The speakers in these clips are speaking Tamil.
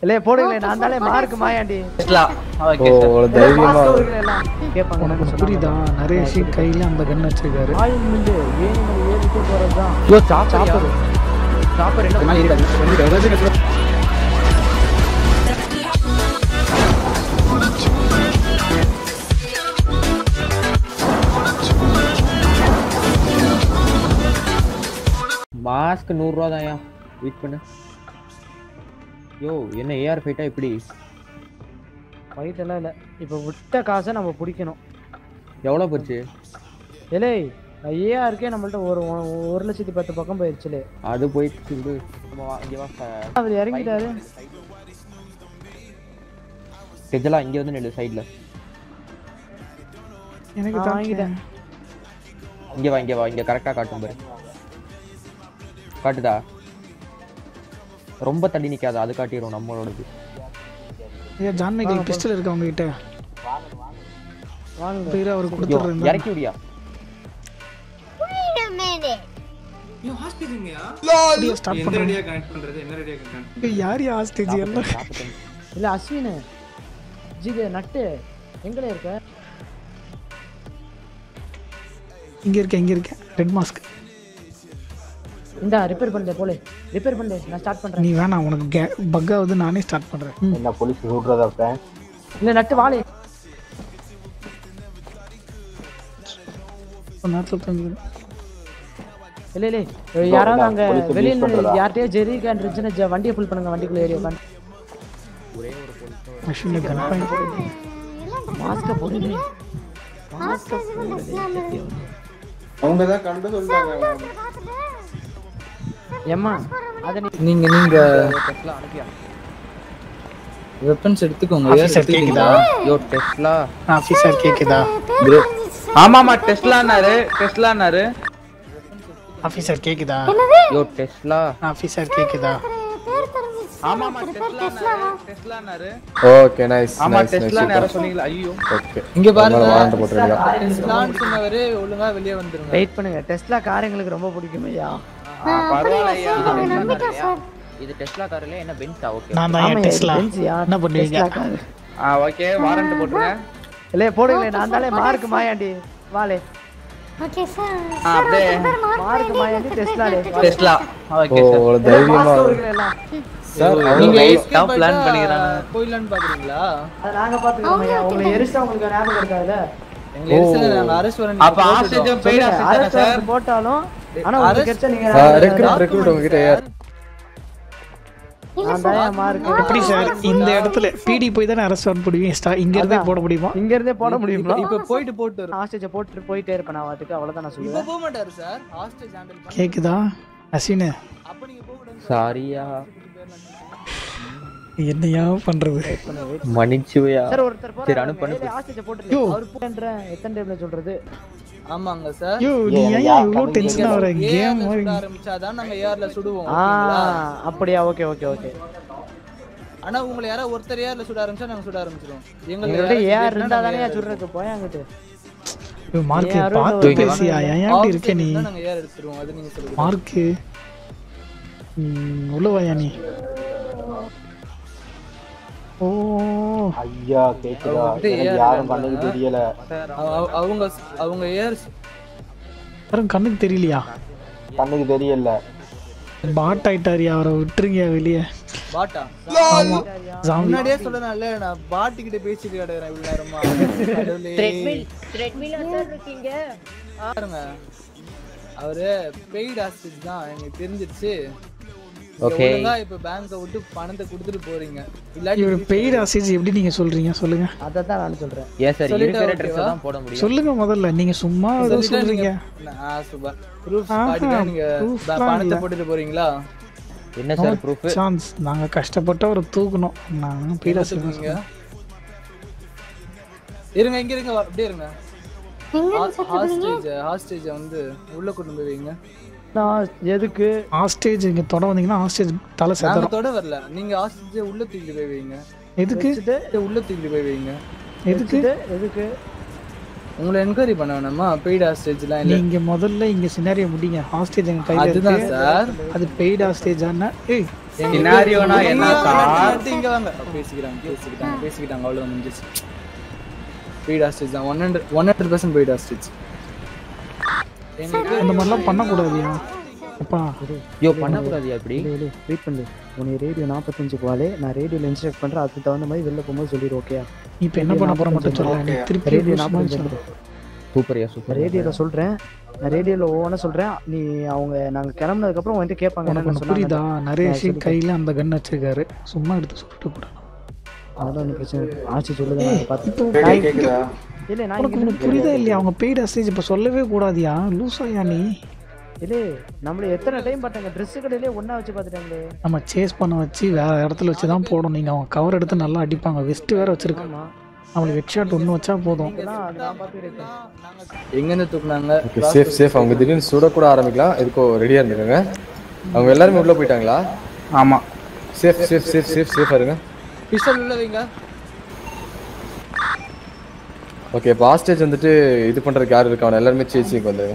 இல்லையே போடுங்களே நான் தானே மார்க் மாயாண்டி ஓ அவ்வளோ தைரியமா மாஸ்டர்கள் எல்லாம் கேட்பாங்க உனக்கு எனக்கு புரியுதா நரேஷ் கையில அந்த கன் வச்சிருக்காரு ஆயில் மில்லு ஏனிமல் ஏறிட்டு போறதுதான் ஐயோ சாப்பர் சாப்பர் என்ன பண்ணிருக்காரு மாஸ்க் நூறுரூவா தான்யா வெயிட் பண்ணு யோ என்ன ஏஆர் ஃபைட்டா இப்படி ஃபைட் எல்லாம் இல்ல இப்போ விட்ட காசை நம்ம பிடிக்கணும் எவ்வளோ போச்சு ஏலே ஏஆருக்கே நம்மள்ட்ட ஒரு ஒ- ஒரு லட்சத்தி பத்து பக்கம் போயிருச்சுலே அது போயிட்டு இது நம்ம வா- இங்க வா ச- அவர் இறங்கிட்டாரு கெஜலா இங்க வந்து நெல்லு சைடுல எனக்கு நான் தான் வாங்கிட்டேன் இங்க வா இங்க வா இங்க கரெக்டா காட்டும் பாரு காட்டுதா ரொம்ப தள்ளி நிக்காத அது காட்டிடும் நம்மளோடது ஐயா ஜான் மைக்கேல் பிஸ்டல் இருக்கு அவங்க கிட்ட வாங்க பேர் அவருக்கு யோ, கொடுத்துட்றேன் இறக்கி விடியா Wait a minute. ஸ்டார்ட் பண்ணுறேன் யார் யா ஹாஸ்டேஜ் எல்லாம் இல்ல அஸ்வின் ஜிது நட்டு எங்கல இருக்க இங்க இருக்கேன் இங்க இருக்கேன் ரெட் மாஸ்க் இந்தா ரிப்பேர் பண்ணு போலே ரிப்பேர் பண்ணு நான் ஸ்டார்ட் பண்றேன் நீ வேணாம் உனக்கு கே பக் ஆகுது நானே ஸ்டார்ட் பண்றேன் ம். என்ன போலீஸ் சுடுறதா ஃப்ரெண்ட் இல்ல நட்டு வாளே ஒரு நேரத்தில் தங்கி இல்ல இல்ல யாராவது அங்க police use வெளியில பண்றதா? யார்கிட்டயே ஜெரி கேன் இருந்துச்சுன்னா ஜ- வண்டியை ஃபுல் பண்ணுங்க வண்டிக்குள்ள ஏறி உட்காந்து அஸ்வின் கன் பாயிண்ட் மாஸ்க போடுங்க அவங்க தான் கண்டு சொல்றாங்க ஏம்மா அத நீ நீங்க நீங்க வெப்பன்ஸ் எடுத்துக்கோங்க ஏன் ஆஃபீஸர் கேக்குதா யோ டெஸ்லா ஆஃபீஸர் கேக்குதா ஆமாமா டெஸ்லானாரு டெஸ்லானாரு ஆஃபீஸர் கேக்குதா யோ டெஸ்லா ஆஃபீஸர் கேக்குதா ஆமாமா டெஸ்லானாரு டெஸ்லானாரு ஓகே நைஸ் ஆமா நைஸ் நைஸ் டெஸ்லான்னு யாரோ சொன்னீங்களா ஐயோ ஓகே இங்க பாருங்க வாரண்ட் போட்டுருக்கீங்க டெஸ்லான்னு சொன்னவரு ஒழுங்கா வெளியே வந்துருங்க வெயிட் பண்ணுங்க டெஸ்லா கார் எங்களுக்கு ரொம்ப பிடிக்கும் ஐயா பரவாயில்லையா இது டெஸ்லா கார்ல என்ன பென்ஸா ஓகே நான் தான் என் டெஸ்லா என்ன பண்ணுவீங்க டெஸ்லா கார் ஆ ஓகே வாரண்ட் போட்டுருங்க இல்ல போடுங்களே நான் தானே மார்க் மாயாண்டி வாளே Okay, sir. ஆ, அப்படியே மார்க் மாயாண்டி டெஸ்லாலே டெஸ்லா ஓ ஓகே அவ்வளோ தைரியமா மாஸ்டர்கள் எல்லாம் சார் நீங்க அவ்வளோ escape plan பண்ணிக்கிறாங்க போயிடலான்னு பாக்குறீங்களா அத நாங்க பாத்துக்கிறோம் ஐயா உங்களை எரிச்சா உங்களுக்கு ஞாபகம் இருக்காதுல்ல எங்க எரிசல நாங்க அரெஸ்ட் வரணும் அப்ப ஹாஸ்டேஜ் பெய்ட் சொல்லுங்க, ஹாஸ்டேஜ் arrest சார் warrant போட்டாலும் ஆனா உங்களுக்கு எரிச்சா நீங்க ரெக்ரூட் ரெக்ரூட் உங்ககிட்ட யார் நான் தான் மார்க் எப்படி சார் இந்த இடத்துல பிடி போய் தானே அரசு வாரண்ட் போடுவீங்க ஸ்டா இங்க இருந்தே போட முடியுமா இங்க இருந்தே போட முடியுமா இப்ப போயிட்டு போட்டு வரும் ஹாஸ்டேஜ் போட்டு போயிட்டே இருப்பேன் நான் வாட்டுக்கு அவ்வளவுதான் நான் இப்ப சொல்லுவேன் போக மாட்டாரு சார் ஹாஸ்டேஜ் ஹேண்டில் பண்ண கேக்குதா அஸ்வின் அப்ப நீங்க போக கூடாது சாரியா என்னையா பண்றது மன்னிச்சுவையா சார் ஒருத்தர் சரி, அனுப்பு, அனுப்பு. ஹாஸ்டேஜ் போட்டு அவர் போன்ற எத்தனை டைம்ல சொல்றது ஆமாங்க சார் ஐயோ நீ ஏன் இவ்வளோ டென்ஷன் ஆகிற கேம் ஏர்ல மாதிரி சுட ஆரம்பிச்சாதான் நாங்க ஏர்ல சுடுவோம் ஆ ஓகேங்களா? அப்படியா ஓகே ஓகே ஓகே ஆனா உங்களை யாரோ ஒருத்தர் ஏர்ல சுட ஆரம்பிச்சா நாங்க சுட ஆரம்பிச்சிருவோம் எங்கள்கிட்ட யாராச்சும் ஏஆர் கேட்டா இருந்தா நாங்க தானே AR சுடுறதுக்கு போய் அங்கிட்டு மார்க் யாரோ பார்த்து ஒரு- பேசியா ஏன் இப்படி இருக்க நீ எடுத்துருவோம். நாங்க ஏர் எடுத்துருவோம் அது நீங்க சொல்லுங்க மார்க்கு உள்ள வாயா நீ ஓ ஐயா கேக்குதா அவங்ககிட்ட எனக்கு ஏன் யாரும் இருக்காங்க? கண்ணுக்கு தெரியல அவ- அவ- அவங்க அவங்க ஏர் யாரும் கண்ணுக்கு தெரியலையா கண்ணுக்கு தெரியல பாட் ஆயிட்டாரியா அவரை விட்டுருங்க வெளியே பாட்டா ஜாம்பி முன்னாடியே சொல்லணும்ல நான் பாட்டு கிட்ட பேசிட்டு கிடக்குறேன் இவ்வளவு நேரமா கடவுளே. பாருங்க அவரு பெய்ட் ஹாஸ்டேஜ் தான் எனக்கு தெரிஞ்சிருச்சு நீங்க Okay. ஒழுங்கா இப்ப பேங்க விட்டு பணத்தை கொடுத்துட்டு போறீங்க இல்லாட்டி இவர் பெய்ட் ஆசேஜ் எப்படி நீங்க சொல்றீங்க சொல்லுங்க அதை தான் நான் சொல்றேன் ஏன் சார் சொல்லிட்டா இருக்கிற ட்ரெஸ் ஓகேவா? தான் போட முடியும் சொல்லுங்க முதல்ல நீங்க சும்மா ஏதோ சொல்லிட்டா சொல்றீங்க நீங்க- ஆ, super. Proof ஆஹா, காட்டிட்டா நீங்க proof ப- லாம் பணத்தை இல்ல. போட்டுட்டு போறீங்களா என்ன சார் ப்ரூஃப் சான்ஸ் நாங்க கஷ்டப்பட்டு அவரை தூக்கணும் நாங்க பெய்ட் என்ன ஆசேஜ் சொல்றீங்க இருங்க இங்க இருங்க வா- அப்படியே இருங்க ஹாஸ்டேஜ் ஹாஸ்டேஜ் வந்து உள்ள கொண்டு போய் வைங்க நான் எதுக்கு ஹாஸ்டேஜ் இங்க தொட வந்தீங்கன்னா ஹாஸ்டேஜ் தலை நாங்க செதறோம் தொட வரல நீங்க ஹாஸ்டேஜ் உள்ள தூக்கிட்டு போய் வைங்க எதுக்கு வச்சுட்டு உள்ள தூக்கிட்டு போய் வைங்க எதுக்கு வச்சுட்டு எதுக்கு உங்களை என்கொயரி பண்ண வேணாமா பெய்ட் ஹாஸ்டேஜ்லாம் இல்ல நீங்க முதல்ல இங்க சினாரியோ முடிங்க ஹாஸ்டேஜ் எங்க கையில அதுதான் இருக்கு சார் அது பெய்ட் ஹாஸ்டேஜானா ஏய் சினாரியோனா என்ன சார் இங்க வாங்க பேசிக்கிறாங்க பேசிக்கிட்டாங்க பேசிக்கிட்டாங்க அவ்வளவு முடிஞ்சிச்சு பெய்ட் ஹாஸ்டேஜ் தான் one hundred one hundred percent paid hostage அந்த மாதிரிலாம் பண்ணக்கூடாதுயா அப்பா யோ பண்ணக்கூடாதியா இப்படி வெயிட் பண்ணு உனக்கு ரேடியோ நாற்பத்தஞ்சுக்கு வாலே நான் ரேடியோல இன்ஸ்ட்ரக்ட் பண்றேன் அதுக்கு தகுந்த மாதிரி வெளில போகும்போது சொல்லிடு ஓகேயா இப்போ என்ன பண்ண போற மட்டும் சொல்ல நீ திருப்பி ரேடியோ லூசு மாதிரி நாற்பத்தஞ்சு சொல்லு. சூப்பர்யா சூப்பர் ரேடியோல சொல்றேன் நான் ரேடியோல ஒவ்வொன்றா சொல்றேன் நீ அவங்க நாங்க கிளம்புனதுக்கு அப்புறம் வந்துட்டு கேட்பாங்க உனக்கு என்ன ஒண்ணு புரியுதா சொன்னாங்க நிறைய விஷயம் கையில அந்த கன் வச்சிருக்காரு சும்மா எடுத்து சொல்லிட்டு கூட அதான் ஒன்றும் பிரச்சனை இல்லை. ஆட்சி சொல்லுது நான் பார்த்து இப்போ கேக்குதா இல்லை நான் உனக்கு இங்க ஒண்ணு புரியுதா இல்லையா அவங்க பெய்ட் ஹாஸ்டேஜ் இப்போ சொல்லவே கூடாதியா லூசாயா நீ இல்லை நம்மள எத்தனை டைம் பார்த்தாங்க ட்ரெஸ் கடையிலே ஒண்ணா வச்சு பார்த்துட்டாங்களே நம்ம சேஸ் பண்ண வச்சு வேற இடத்துல வச்சு தான் போடணும் நீங்க அவங்க கவர் எடுத்து நல்லா அடிப்பாங்க வெஸ்ட் வேற வச்சிருக்காங்க ஆமா அவங்களுக்கு ஹெட் ஷாட் ஒன்று வச்சா போதும் இதெல்லாம் அது நான் பார்த்துக்கிறேன் எங்க இருந்து தூக்குனாங்க ஓகே சேஃப் சேஃப் அவங்க திடீர்னு சுட கூட ஆரம்பிக்கலாம் எதுக்கோ ரெடியா இருந்துருங்க அவங்க எல்லாருமே உள்ள போயிட்டாங்களா ஆமா சேஃப் சேஃப் சேஃப் சேஃப் சேஃபா இருங்க பிஸ்டல் உள்ள வைங்க ஓகே இப்போ ஹாஸ்டேஜ் வந்துட்டு இது பண்றதுக்கு யார் இருக்காங்க எல்லாருமே சேசிக்கு வந்துருங்க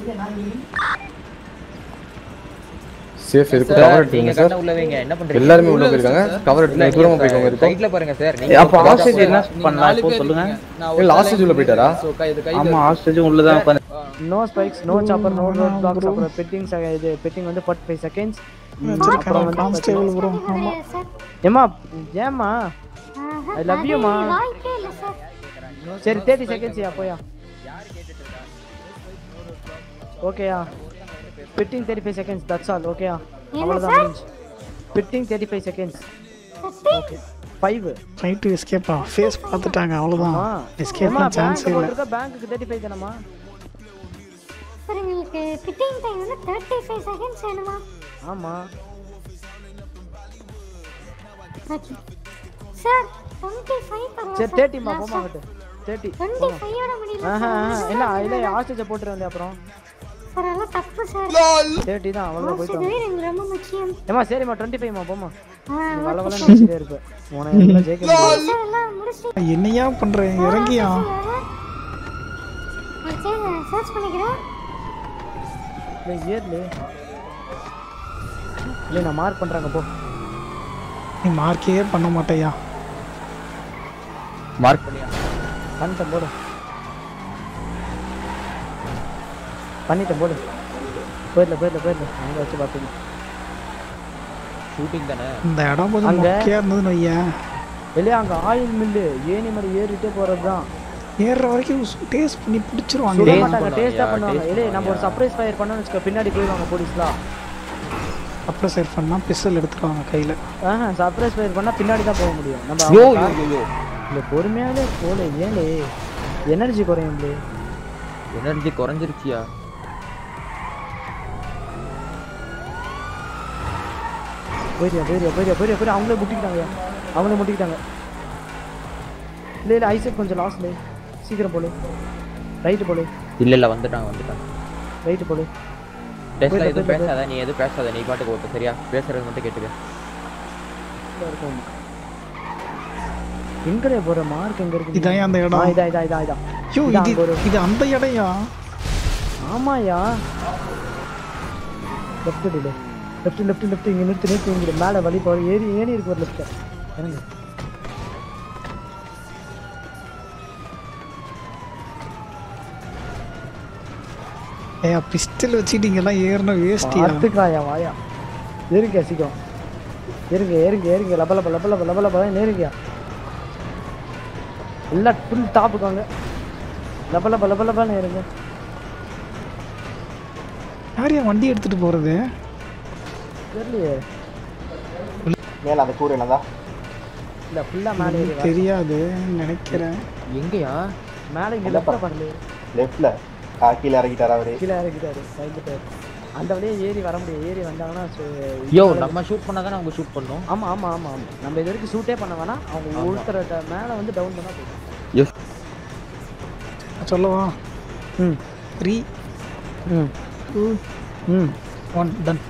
சேஃப் எதுக்கு கவர் நீங்க எடுத்துங்க சார் கண்ண உள்ள வைங்க என்ன பண்றீங்க எல்லாருமே உள்ள போயிருக்காங்க கவர் எடுத்து தூரமா போய்க்கோங்க இருக்கும் சைட்ல பாருங்க சார் அப்ப ஹாஸ்டேஜ் என்ன நீங்க பண்ணலாம் நாலு இப்போ பேர் சொல்லுங்க இருக்கீங்க. நான் இல்ல ஒரு hostage உள்ள போயிட்டாரா? So, கை- இது கையில ஆமா ஹாஸ்டேஜும் உள்ளதான் உட்காந்து no spikes no chopper no road blocks அப்புறம் பெட்டிங் இது பெட்டிங் வந்து ஃபார்ட்டி ஃபைவ் செகண்ட்ஸ் வச்சிருக்காங்க கான்ஸ்டேபிள் ப்ரோ ஆமா சார் ஏமா ஏமா ஐ லவ் யூமா வாய்ப்பே இல்லை சார் சரி தேர்ட்டி செகண்ட்ஸ் யா போயா ஓகேயா fitting thirty five seconds that's all ஓகேயா அவ்வளோதான் முடிஞ்சு fitting thirty five seconds okay five fight to எஸ்கேப்பா ஃபேஸ் பார்த்துட்டாங்க அவ்வளோதான் ஆமா எஸ்கேப் ஏமா சான்ஸ் பேங்க் இல்லை போட்டிருக்க பேங்க்குக்கு தேர்ட்டி ஃபைவ் தானம்மா சார் எங்களுக்கு ஃபிட்டிங் டைம் வந்து தேர்ட்டி ஃபைவ் செகண்ட்ஸ் வேணுமா ஆமா ஓகே சார் டுவெண்ட்டி ஃபைவ் சரி தேர்ட்டிமா போமா அங்கிட்டு தேர்ட்டி டுவெண்ட்டி ஃபைவோட முடியல ஆஹா ஆஹா. இல்ல இல்ல ஹாஸ்டேஜ் போட்டுருந்தே அப்புறம் சார் அதெல்லாம் தப்பு சார் தேர்ட்டி தான் அவ்வளோ போயிட்டு இதுவே எனக்கு ரொம்ப முக்கியம் ஏமா சரிம்மா டுவெண்ட்டி ஃபைவ்மா போமா ஆ நீ வள வள நினைச்சிட்டே இருப்ப உனக்கு எல்லாம் ஜெயிக்க முடியாது சார் எல்லாம் முடிச்சுட்டு என்னையா பண்ற இறங்கியா சர்ச் பண்ணிக்கிறேன் இல்லை இயர்லி இல்லை நான் மார்க் பண்றாங்க போ நீ மார்க்கே பண்ண மாட்டேயா மார்க் பண்ணியா பண்ணிட்டேன் போடு பண்ணிட்டேன் போடு போயிடல போயிடல போயிடல அங்கே வச்சு பார்த்துக்கணும் ஷூட்டிங் தானே இந்த இடம் கொஞ்சம் அங்க? மொக்கையா இருந்ததுன்னு வையேன் இல்லையா அங்கே ஆயில் மில்லு ஏணி மாதிரி ஏறிட்டே போகிறது தான் ஏறுற வரைக்கும் டேஸ்ட் பண்ணி பிடிச்சிருவாங்க சுட Taste மாட்டாங்க பண்ணுவாங்க, டேஸ்ட்டாக yeah, பண்ணுவாங்க taste இல்லை நம்ம ஒரு சர்ப்ரைஸ் ஃபயர் பண்ணோம்னு வச்சுக்கோ பின்னாடி போயிடுவாங்க போலீஸ்லாம் அப்புறம் சைட் பண்ணா பிஸ்டல் எடுத்துருவாங்க கையில ஆஹா சர்ப்ரைஸ் ஃபயர் பண்ணால் பின்னாடி தான் போக முடியும் நம்ம யோ அவங்க யோ யோ யோ இல்லை பொறுமையாலே போல ஏலே எனர்ஜி குறையும் இல்லையே எனர்ஜி குறைஞ்சிருச்சியா போயிரியா போயிரியா போயிரியா போயிரியா போயிரியா அவங்களே முட்டிக்கிட்டாங்க அவங்களே முட்டிக்கிட்டாங்க இல்லை இல்லை ஐசக் கொஞ்சம் லாஸ்ட்ல சீக்கிரம் போலே ரைட்டு போலே இல்ல இல்ல வந்துட்டாங்க வந்துட்டாங்க ரைட்டு போலே டெஸ்ட்ல போயிட்டு, எதுவும் போயிட்டு, பேசாத நீ எதுவும் பேசாத நீ பாட்டுக்கு ஓட்டு சரியா பேசுறது மட்டும் கேட்டுக்க எங்கடே போற மார்க் எங்க இருக்கு இதான் அந்த ஆ, இடம் இதா இதா இதா இதா ஐயோ இதா இது அங்க ஒரு இது அந்த இடம்யா ஆமாயா left delay left left left இங்க நிறுத்து நிறுத்து இங்க மேல வழி போற ஏறி ஏறி இருக்கு ஒரு லெஃப்ட் எனக்கு ஏயா பிஸ்டல் வச்சுட்டீங்கலாம் ஏறணும் வேஸ்டியா பார்த்துக்காயா வாயா ஏறுங்க சீக்கிரம் ஏறுங்க ஏறுங்க ஏறுங்க லப லப லப லப லப லப ஏறுங்கயா எல்லாம் ஃபுல் டாப்புக்கு வாங்க லப லப லப லபன்னு ஏறுங்க யாரையா வண்டி எடுத்துட்டு போறது தெரியலையே மேல அந்த கூரை என்னதா இல்ல ஃபுல்லா மேலே ஏறி வா. தெரியாது நினைக்கிறேன் எங்கயா மேலே இங்க லெஃப்ட்ல பாருங்க லெஃப்ட்ல கீழே இறக்கிட்டாரா அவரு கீழே இறக்கிட்டாரு பயந்துட்டாரு அந்த வழியே ஏறி வர முடியாது ஏறி வந்தாங்கன்னா சு- யோ நம்ம ஷூட் பண்ணாதானே அவங்க ஷூட் பண்ணோம் ஆமா ஆமா ஆமா ஆமா நம்ம இது வரைக்கும் ஷூட்டே பண்ண வேணாம் அவங்க ஒருத்தர மேல வந்து டவுன் பண்ணா போதும் சொல்லவா ம் த்ரீ ம் டூ ம் ஒன் டன்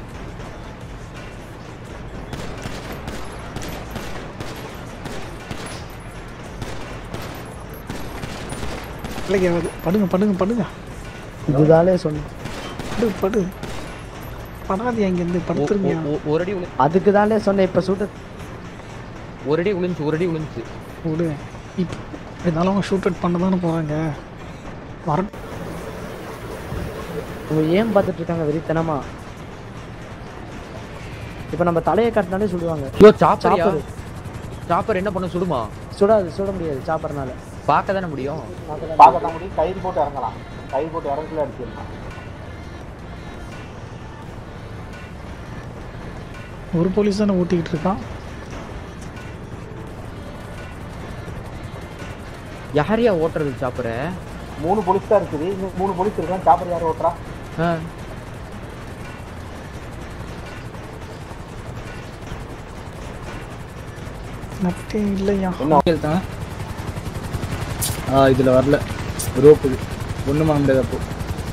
வேலைக்கு ஆகாது படுங்க படுங்க படுங்க இதுதானே சொன்னேன் படு படு படாது அங்கேருந்து படுத்துருங்க ஒ- ஒ- ஒரு அடி விழு அதுக்கு தானே சொன்னேன் இப்போ சூட்ட ஒரு அடி விழுந்துச்சு ஒரு அடி விழுந்துச்சு விடு இப்போ இருந்தாலும் அவங்க ஷூட் அவுட் பண்ண தானே போகிறாங்க வர அவங்க ஏன் பார்த்துட்டு இருக்காங்க வெறித்தனமா இப்போ நம்ம தலையை காட்டினாலே சுடுவாங்க ஐயோ சாப்பர் சாப்பர் சாப்பர் என்ன பண்ண சுடுமா சுடாது சுட முடியாது சாப்பர்னால பார்க்க தானே முடியும் பார்க்கத்தான் முடியும் கயிறு போட்டு இறங்கலாம் கயிறு போட்டு இறங்கல அடிச்சிடலாம் ஒரு போலீஸ் தானே ஊட்டிக்கிட்டு இருக்கான் யாரையா ஓட்டுறது சாப்பரை மூணு போலீஸ் தான் இருக்குது இன்னும் மூணு போலீஸ் இருக்கான் சாப்பர் யார் ஓட்டுறா நட்டே இல்லையா எழுத்தாங்க ஆ இதில் வரல ரோப்பு ஒன்றும் பண்ண முடியாது அப்போ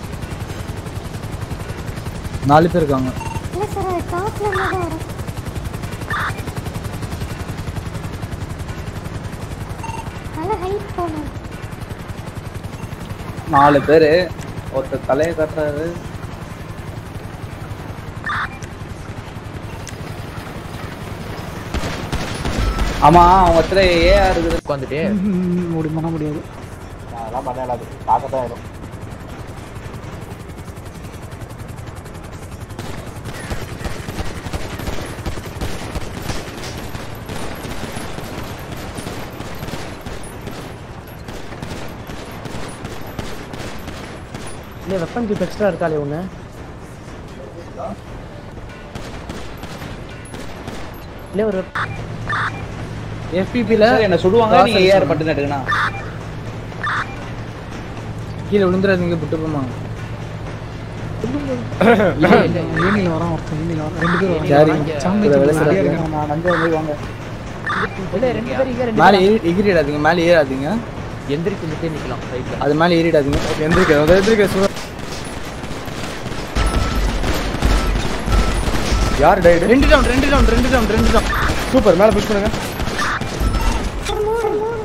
நாலு பேர் இருக்காங்க இல்லை சார் அது டாப்ல இருந்து தான் வரும் நல்லா ஹைட் போகணும் நாலு பேரு ஒருத்தர் தலையை கட்டுறாரு ஆமா அவன் ஒருத்தர் ஏஆ இருக்குது உட்காந்துட்டு ம், முடி பண்ண முடியாது அதெல்லாம் பண்ண இயலாது பார்க்கத்தான் வரும் இல்லை வெப்பன் கிப் எக்ஸ்ட்ரா இருக்காளே ஒன்று இல்லை ஒரு எஃபிபியில் என்ன சுடுவாங்க நீங்க ஏஆர் மட்டும் எடுக்கணும் கீழே விழுந்துடாதீங்க புட்டு போமா ஏனியில் வரான் ஒருத்தன் ஏனியில் வரான் ரெண்டு பேர் வராங்க யாரு சாமி இதை வேலை நிறைய செய்றாங்க. இருக்காங்க நான் நஞ்சு வந்து வாங்க இல்லை ரெண்டு பேர் இங்கே ரெண்டு மேலே ஏறி எகிரிடாதீங்க மேலே ஏறாதீங்க எந்திரிச்சு நிக்க நிக்கலாம் சைட்ல அது மேலே ஏறிடாதீங்க எந்திரிக்க அதை எந்திரிக்க சுட யார் டைடு ரெண்டு ரவுண்ட் ரெண்டு ரவுண்ட் ரெண்டு ரவுண்ட் ரெண்டு ரவுண்ட் சூப்பர் மேலே புஷ் பண்ணுங்க ஒரு மூணு மூணு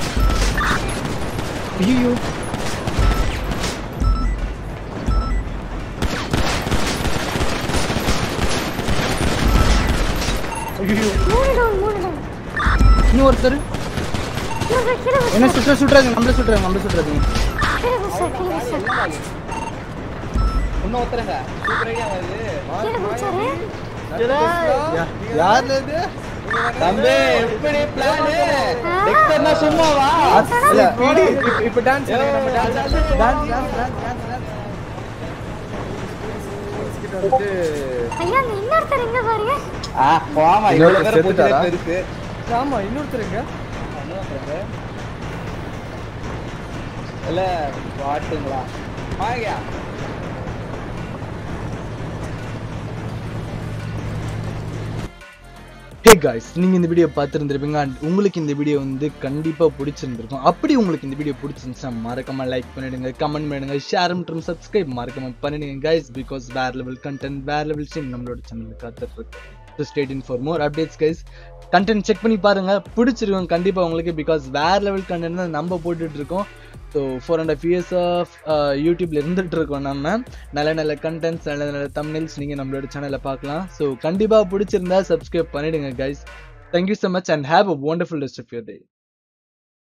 ஐயோ மூணு டவுன் மூணு டவுன் இன்னும் ஒருத்தர் கீழே கீழே என்ன சுற்ற சுட்டுறாங்க நம்மள சுட்டுறாங்க நம்மள சுட்டுறாதீங்க கீழே சார் கீழே சார் இன்னும் ஒருத்தருங்க சூப்பர் ஐடியா வருது கீழே குச்சாரு யார் இது தம்பி எப்படி பிளான் டெக்டர்னா சும்மாவா இல்ல இப்ப- இப்ப டான்ஸ் நம்ம டான்ஸ் டான்ஸ் டான்ஸ் ஐயா அந்த இன்னொருத்தர் எங்க பாருங்க ஆ போமா இவ்வளவு இன்னொருத்தர் பேர் செத்துட்டாரா? பூச்சி இருக்கு ஆமா இன்னொருத்தருங்க இல்ல பாட்டுங்களா வாங்கயா ஹே காய்ஸ் நீங்கள் இந்த வீடியோ பார்த்துருந்துருப்பீங்க அண்ட் உங்களுக்கு இந்த வீடியோ வந்து கண்டிப்பாக பிடிச்சிருந்துருக்கும் அப்படி உங்களுக்கு இந்த வீடியோ பிடிச்சிருந்துச்சுன்னா மறக்காம லைக் பண்ணிடுங்க கமெண்ட் பண்ணிடுங்க ஷேர் மற்றும் சப்ஸ்கிரைப் மறக்காம பண்ணிடுங்க கைஸ் பிகாஸ் வேற லெவல் கண்டென்ட் வேற லெவல் சீன் நம்மளோட சேனலில் காத்துட்டு இருக்கு so stay in for more updates guys content check பண்ணி பாருங்க பிடிச்சிருக்கும் கண்டிப்பாக உங்களுக்கு பிகாஸ் வேற லெவல் கண்டென்ட் தான் நம்ம போட்டுட்டு இருக்கோம் so four and half years of யூடியூப்ல இருந்துட்டு இருக்கோம் நம்ம நல்ல நல்ல கண்டென்ட்ஸ் நல்ல நல்ல தமிழ்ஸ் நீங்கள் நம்மளோட சேனலில் பார்க்கலாம் ஸோ கண்டிப்பாக பிடிச்சிருந்தா சப்ஸ்கிரைப் பண்ணிடுங்க guys thank you so much and have a wonderful rest of your day